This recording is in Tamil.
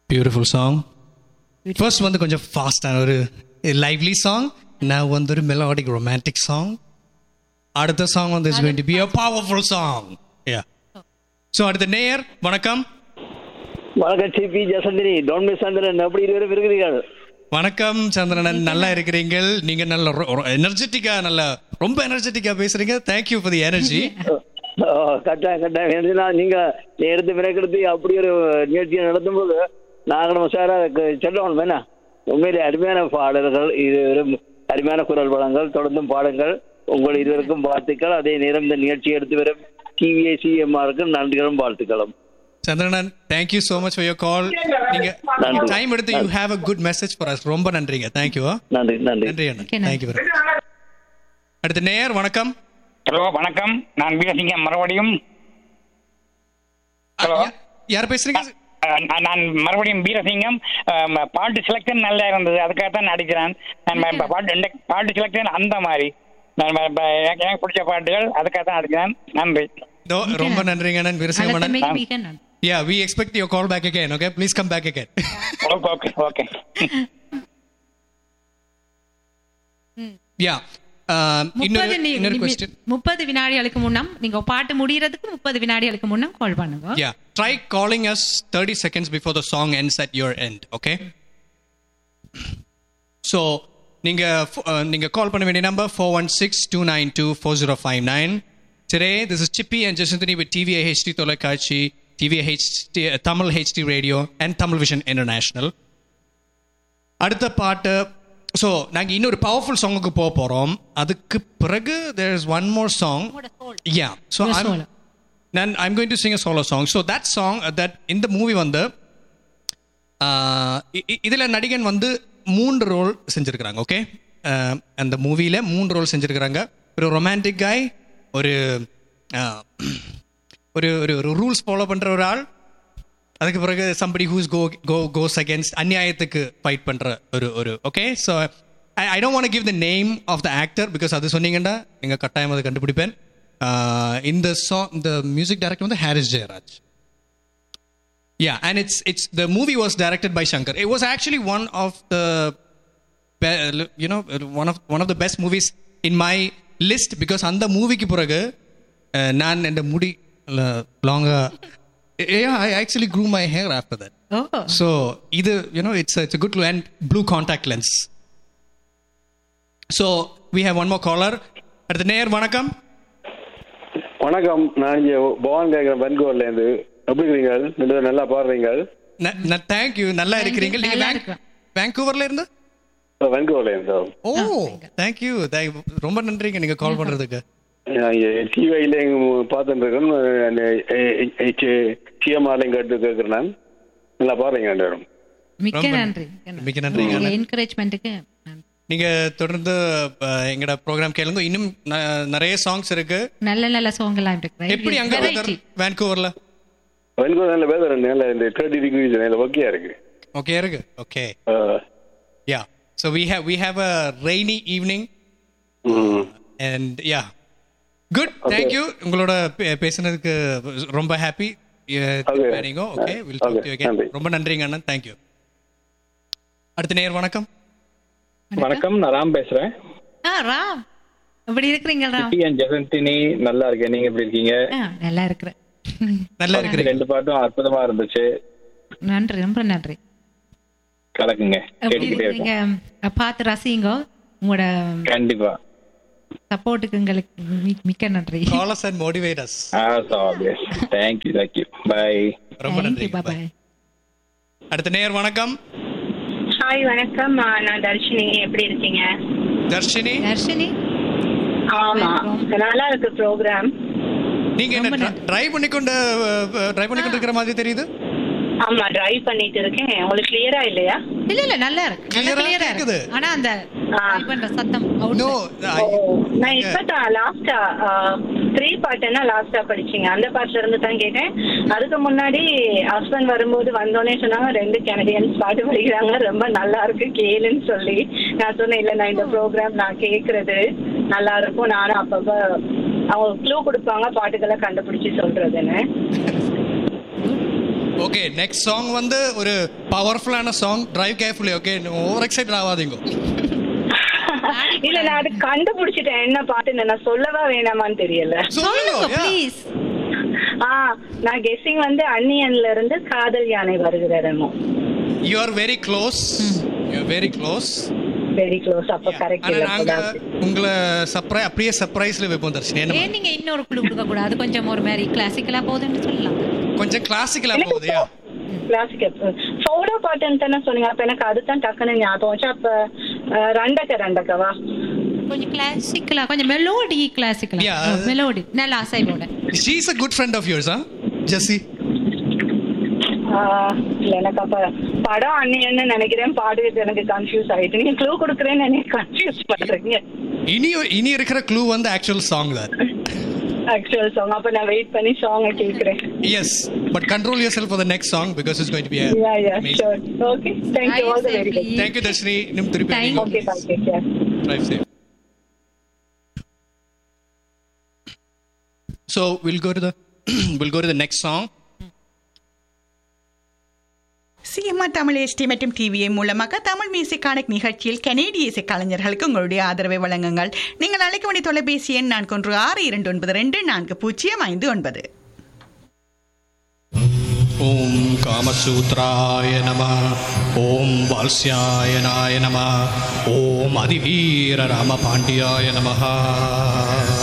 பியூட்டிஃபுல் சாங் ஃபர்ஸ்ட் வந்து கொஞ்சம் ஃபாஸ்டான ஒரு லைவ்லி சாங் நான் வந்து ஒரு மெலோடிக் ரொமான்டிக் சாங் அடுத்த சாங் வந்து is going to be a powerful song yeah so அடுத்த நேயர் வணக்கம் வணக்கம் சிபி ஜசந்தினி டோன் மிஸ் சந்திரன் எப்படி இருவரும் இருக்கிறீர்கள் வணக்கம் சந்திரனன் நல்லா இருக்கிறீங்கள் நீங்க நல்ல எனர்ஜெட்டிக்கா நல்ல ரொம்ப எனர்ஜெட்டிக்கா பேசுறீங்க thank you for the energy oh, கட்டாயம் கட்டாயம் ஏன்னா நீங்க எடுத்து பிறக்கெடுத்து அப்படி ஒரு நிகழ்ச்சியை நடத்தும் போது நாங்களும் சாரா சொல்லணும் வேணா உண்மையிலே அருமையான பாடல்கள் இது ஒரு அருமையான குரல் வளங்கள் தொடர்ந்தும் பாடுங்கள் உங்கள் இருவருக்கும் வாழ்த்துக்கள் அதே நேரம் இந்த நிகழ்ச்சியை எடுத்து வரும் டிவிஐ சிஎம்ஆருக்கு நன்றிகளும் வாழ்த்துக்களும் சந்திரனன் thank you so much for your call நீங்க நன்றி. டைம் எடுத்து you have a good message for us ரொம்ப நன்றிங்க தேங்க்யூ நன்றி நன்றி நன்றி அண்ணா Okay, நன்றி. தேங்க்யூ வெரி அடுத்த நேயர் வணக்கம் ஹலோ வணக்கம் நான் வீரசிங்கம் மறுபடியும் ஹலோ யா- யார் பேசுறீங்க அஹ், நான் நான் மறுபடியும் வீரசிங்கம் அஹ், பாட்டு செலக்ஷன் நல்லா இருந்தது அதுக்காக தான் நடிக்கிறேன் நான் ப- ப- பாட்டு இந்த பாட்டு செலக்ஷன் அந்த மாதிரி நான் ப- ப- எனக்கு எனக்கு பிடிச்ச பாட்டுகள் அதுக்காக தான் நடிக்கிறேன் நன்றி தோ, ரொம்ப நன்றிங்க அண்ணன் வீரசிங்கம் அண்ணன் அழைத்தமைக்கு மிக நன்றி Yeah, we expect your call back again, okay? Please come back again. Okay okay okay yeah. Um, முப்பது இன்னொரு நி- இன்னொரு நிமி- question. முப்பது வினாடிகளுக்கு முன்னம் நீங்க பாட்டு முடியறதுக்கு முப்பது வினாடிகளுக்கு முன்னம் கால் பண்ணுங்க Yeah. Try calling us 30 seconds before the song ends at your end, okay? So, நீங்க ஃப- uh, நீங்க கால் பண்ண வேண்டிய number four one six two nine two four zero five nine today this is Sippi and Jesanthini with TVI HD தொலைக்காட்சி TVI HD Tamil HD radio and Tamil vision international அடுத்த பாட்டு ஸோ நாங்கள் இன்னொரு பவர்ஃபுல் சாங்குக்கு போக போகிறோம் அதுக்கு பிறகு there is one more song yeah so Your solo. நான் I'm going to sing a solo song so that song that இந்த மூவி வந்து இதில் நடிகன் வந்து மூன்று ரோல் செஞ்சுருக்கிறாங்க ஓகே அந்த மூவியில் மூன்று ரோல் செஞ்சுருக்கிறாங்க ஒரு ரொமான்டிக் காய் ஒரு ஆஹ், ஒரு ஒரு ஒரு ரூல்ஸ் ஃபாலோ பண்ணுற ஒரு ஆள் அதுக்கு பிறகு somebody who's go go goes against அநியாயத்துக்கு ஃபைட் பண்ணுற ஒரு ஒரு okay so I I don't want give the name of the actor because அது சொன்னீங்கன்னா நீங்கள் கட்டாயம் அதை கண்டுபிடிப்பேன் ஆஹ், இந்த சாங் இந்த மியூசிக் டைரக்டர் வந்து Harris Jayaraj Yeah, and it's it's the movie was directed by Shankar. It was actually one of the be- you know one of one of the best movies in my list because அந்த மூவிக்கு பிறகு அஹ், நான் இந்த முடி லாங்கா yeah I actually grew my hair after that. O So இது you know it's a, it's a good and blue contact lens. So we have one more caller. அடுத்த நேயர் வணக்கம் வணக்கம் நான் இங்க பவான் கேட்கிறேன் பென்கோர்ல இருந்து எப்படி இருக்கிறீங்க ரெண்டு பேரும் நல்லா பாடுறீங்க நான் தேங்க்யூ நல்லா Thank you. இருக்கிறீங்க நீங்க நல்லா வேங்க்- இருக்கிறோம். வேங்கூவர்ல இருந்து பென்கோர்ல இருந்து ஓ தேங்க்யூ ரொம்ப நன்றிங்க நீங்க கால் பண்றதுக்கு நான் இங்க டிவிலையும் பார்த்துட்டு இருக்கேன் சிஎம்ஆர்லையும் கேட்டு கேட்கிறேன் நான் நல்லா பாடுறீங்க ரெண்டு பேரும் மிக்க ரொம்ப நன்றி மிக்க நன்றிங்க உங்க என்கரேஜ்மெண்ட்டுக்கு நன்றி. நீங்க தொடர்ந்து அஹ், எங்கட ப்ரோக்ராம் கேளுங்க இன்னும் ந- நிறைய சாங்ஸ் இருக்கு நல்ல நல்ல சாங் எல்லாம் இருக்கு எப்படி அங்க Variety. வேன்கூவர்ல பென்கோர் நல்ல வேதர் நல்ல இந்த தேர்ட்டி டிகிரிஸ் நல்ல ஓகேயா இருக்கு ஓகே இருக்கு okay ah, yeah so we have we have a rainy evening hmm. And yeah good thank you உங்களோட பே- பேசுனதுக்கு ரொம்ப happy Okay. Okay will talk you Okay, again நன்றி. ரொம்ப நன்றிங்க அண்ணன் தேங்க்யூ அடுத்த நேயர் வணக்கம் வணக்கம் நான் ராம் பேசுறேன் ஆ ராம் எப்படி இருக்கிறீங்க ராம் டி அண்ட் ஜெசந்தினி நல்லா இருக்கேன் நீங்க எப்படி இருக்கீங்க ஆ, நல்லா இருக்கிறேன் நல்லா இருக்கிறீங்க ரெண்டு பாட்டும் அற்புதமா இருந்துச்சு நன்றி ரொம்ப நன்றி கலக்குங்க எப்படி கேட்டுக்கிட்டே இருக்கீங்க இருக்கோம் பார்த்து ரசிங்க உங்களோட கண்டிப்பா சப்போர்ட்டுக்கு எங்களுக்கு மி- மிக்க நன்றி call us and motivate us thank you thank you bye ரொம்ப நன்றி பாய் அடுத்த நேயர் வணக்கம் ஹாய் வணக்கம் ஆ, நான் தர்ஷினி எப்படி இருக்கீங்க தர்ஷினி தர்ஷினி ஆமா நல்லா இருக்கு ப்ரோக்ராம் நீங்க என்ன ரொம்ப டிரைவ் பண்ணிக்கொண்டு டிரைவ் பண்ணிக்கொண்டு இருக்கிற மாதிரி தெரியுது ஆமா டிரைவ் பண்ணிட்டு இருக்கேன் உங்களுக்கு கிளியரா இல்லையா இல்ல இல்ல நல்லா இருக்கு நல்லா Clear-ஆ clear-ஆ கேக்குது. இருக்கு ஆனா அந்த ஆ. type பண்ற சத்தம் out நோ side. நான் இப்பதான் லாஸ்டா த்ரீ பாட்டுன்னா லாஸ்டா படிச்சீங்க அந்த பாட்டுல இருந்து தான் கேட்டேன் அதுக்கு முன்னாடி ஹஸ்பண்ட் வரும்போது வந்தோடனே சொன்னாங்க ரெண்டு கெனடியன்ஸ் பாட்டு படிக்கிறாங்க ரொம்ப நல்லா இருக்கு கேளுன்னு சொல்லி நான் சொன்னேன் இல்ல நான் இந்த ப்ரோக்ராம் நான் கேக்குறது நல்லா இருக்கும் நானும் அப்பப்ப அவங்க க்ளூ கொடுப்பாங்க பாட்டுகளை கண்டுபிடிச்சு சொல்றதுன்னு ஓகே நெக்ஸ்ட் சாங் வந்து ஒரு பவர்ஃபுல்லான song drive carefully okay over excite ஆகாதீங்க இல்ல நான் அது கண்டுபிடிச்சிட்டேன் என்ன பாட்டுன்னு நான் சொல்லவா வேணாமான்னு தெரியல சொல்லுங்க yeah. ப்ளீஸ் ஆ நான் கெஸ்ஸிங் வந்து அன்னியன்ல இருந்து காதல் யானை வருகிறமோ you are very close you are very close very close அப்ப கரெக்ட் ஆனா இல்ல நாங்க போல. உங்களை சர்ப்ரை அப்படியே சர்ப்ரைஸ்ல வைப்போம் தர்ஷினி என்ன ஏன் நீங்க இன்னொரு குழு கொடுக்க கூடாது கொஞ்சம் ஒரு மாதிரி கிளாசிக்கலா போகுதுன்னு சொல்லலாம் கொஞ்சம் கிளாசிக்கலா போகுதுயா கிளாசிக்கல் சோலோ பாட்டுன்னு தானே சொன்னீங்க அப்ப எனக்கு அதுதான் டக்குன்னு ஞாபகம் வச்சு அப்ப அஹ், ரண்டக்க ரண்டக்கவா கொஞ்சம் கிளாசிக்கலா கொஞ்சம் மெலோடி கிளாசிக்கலா Yeah. மெலோடி நல்ல அசைவோட she's a good friend of yours ah Jessie ah, இல்ல எனக்கு அப்ப படம் அன்னியன்னு நினைக்கிறேன் பாடு எனக்கு கன்ஃபியூஸ் ஆயிட்டு நீங்க க்ளூ கொடுக்குறேன்னு எனக்கு கன்ஃபியூஸ் பண்றீங்க இனி இனி இருக்கிற க்ளூ வந்து ஆக்சுவல் சாங் தான் ஆக்சுவல் சாங் அப்ப நான் வெயிட் பண்ணி சாங்க கேக்குறேன் yes but control yourself for the next song because it's going to be yeah yeah sure okay thank you all the very good thank you Darshini இன்னும் திருப்பி Thank okay bye take care drive safe. So we'll go to the we'll go to the next song. CMR Tamil SD மற்றும் டிவிஏ மூலமாக தமிழ் மியூசிக் கணக்கு நிகழ்ச்சியில் கனேடிய இசை கலைஞர்களுக்கு உங்களுடைய ஆதரவை வழங்குங்கள் நீங்கள் அழைக்க வேண்டிய தொலைபேசி எண் நான்கு ஒன்று ஆறு இரண்டு ஒன்பது ரெண்டு நான்கு பூஜ்ஜியம் ஐந்து ஒன்பது ॐ कामसूत्राय नमः ॐ वाल्स्यायनाय नमः ॐ अधिवीररामपाण्ड्याय नमः